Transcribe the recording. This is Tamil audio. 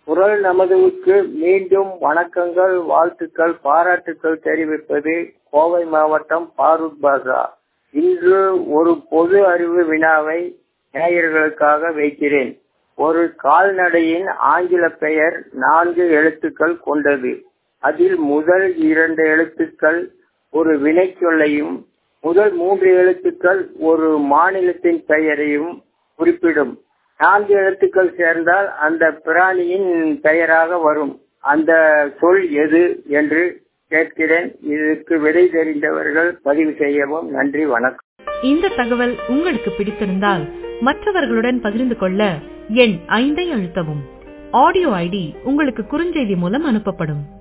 குரல் நமதுவுக்கு மீண்டும் வணக்கங்கள் வாழ்த்துக்கள் பாராட்டுக்கள் தெரிவிப்பது கோவை மாவட்டம் பாரூக் பாஷா இன்று ஒரு பொது அறிவு வினாவை நேயர்களுக்காக வைக்கிறேன் ஒரு கால்நடையின் ஆங்கில பெயர் நான்கு எழுத்துக்கள் கொண்டது அதில் முதல் இரண்டு எழுத்துக்கள் ஒரு வினைச்சொல்லையும் முதல் மூன்று எழுத்துக்கள் ஒரு மாநிலத்தின் பெயரையும் குறிப்பிடும் நான்கு எழுத்துக்கள் சேர்ந்தால் அந்த பிராணியின் பெயராக வரும் அந்த சொல் எது என்று கேட்கிறேன் இதற்கு விடை தெரிந்தவர்கள் பதிவு செய்யவும் நன்றி வணக்கம் இந்த தகவல் உங்களுக்கு பிடித்திருந்தால் மற்றவர்களுடன் பகிர்ந்து கொள்ள எண் ஐந்தை அழுத்தவும் ஆடியோ ஐடி உங்களுக்கு குறுஞ்செய்தி மூலம் அனுப்பப்படும்